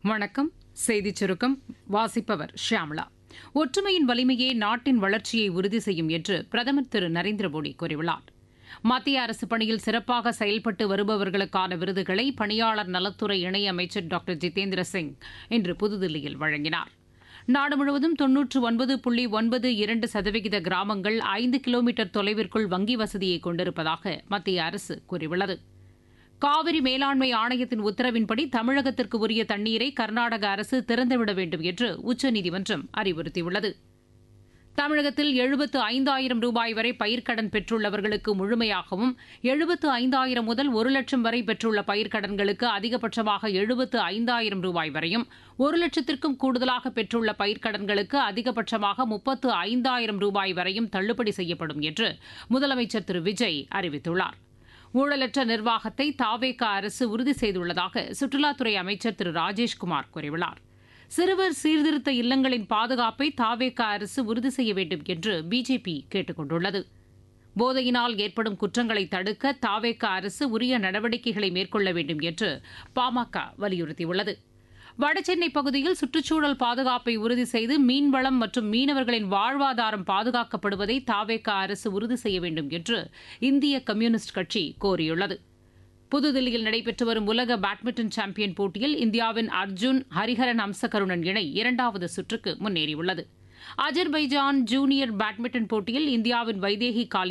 வணக்கம் செய்திச் சுருக்கம் வாசிப்பவர் ஷியாமளா ஒற்றுமையின் வலிமையே நாட்டின் வளர்ச்சியை உறுதி செய்யும் என்று பிரதமர் திரு நரேந்திர மோடி கூறியுள்ளார் மத்திய அரசு பணியில் சிறப்பாக செயல்பட்டு வருபவர்களுக்கான விருதுகளை பணியாளர் நலத்துறை இணையமைச்சர் டாக்டர் ஜிதேந்திர சிங் இன்று புதுதில்லியில் வழங்கினார் நாடு முழுவதும் தொன்னூற்று ஒன்பது புள்ளி ஒன்பது இரண்டு சதவிகித கிராமங்கள் ஐந்து கிலோமீட்டர் தொலைவிற்குள் வங்கி வசதியை கொண்டிருப்பதாக மத்திய அரசு கூறியுள்ளது காவிரி மேலாண்மை ஆணையத்தின் உத்தரவின்படி தமிழகத்திற்கு உரிய தண்ணீரை கர்நாடக அரசு திறந்துவிட வேண்டும் என்று உச்சநீதிமன்றம் அறிவுறுத்தியுள்ளது தமிழகத்தில் எழுபத்து ஐந்தாயிரம் ரூபாய் வரை பயிர்க்கடன் பெற்றுள்ளவர்களுக்கு முழுமையாகவும் எழுபத்து ஐந்தாயிரம் முதல் ஒரு லட்சம் வரை பெற்றுள்ள பயிர்க்கடன்களுக்கு அதிகபட்சமாக எழுபத்து ஐந்தாயிரம் ரூபாய் வரையும் ஒரு லட்சத்திற்கும் கூடுதலாக பெற்றுள்ள பயிர்க்கடன்களுக்கு அதிகபட்சமாக முப்பத்து ஐந்தாயிரம் ரூபாய் வரையும் தள்ளுபடி செய்யப்படும் என்று முதலமைச்சர் திரு விஜய் அறிவித்துள்ளார் ஊழலற்ற நிர்வாகத்தை தாவேக அரசு உறுதி செய்துள்ளதாக சுற்றுலாத்துறை அமைச்சர் திரு ராஜேஷ்குமார் கூறியுள்ளார் சிறுவர் சீர்திருத்த இல்லங்களின் பாதுகாப்பை தாவேக அரசு உறுதி செய்ய வேண்டும் என்று பிஜேபி கேட்டுக் கொண்டுள்ளது போதையினால் ஏற்படும் குற்றங்களை தடுக்க தாவேக அரசு உரிய நடவடிக்கைகளை மேற்கொள்ள வேண்டும் என்று பாமக வலியுறுத்தியுள்ளது வடசென்னை பகுதியில் சுற்றுச்சூழல் பாதுகாப்பை உறுதி செய்து மீன்வளம் மற்றும் மீனவர்களின் வாழ்வாதாரம் பாதுகாக்கப்படுவதை தாவேக அரசு உறுதி செய்ய வேண்டும் என்று இந்திய கம்யூனிஸ்ட் கட்சி கோரியுள்ளது புதுதில்லியில் நடைபெற்று வரும் உலக பேட்மிண்டன் சாம்பியன் போட்டியில் இந்தியாவின் அர்ஜுன் ஹரிஹரன் அம்சகருணன் இணை இரண்டாவது சுற்றுக்கு முன்னேறியுள்ளது அஜர்பைஜான் ஜூனியர் பேட்மிண்டன் போட்டியில் இந்தியாவின் வைதேகி காலி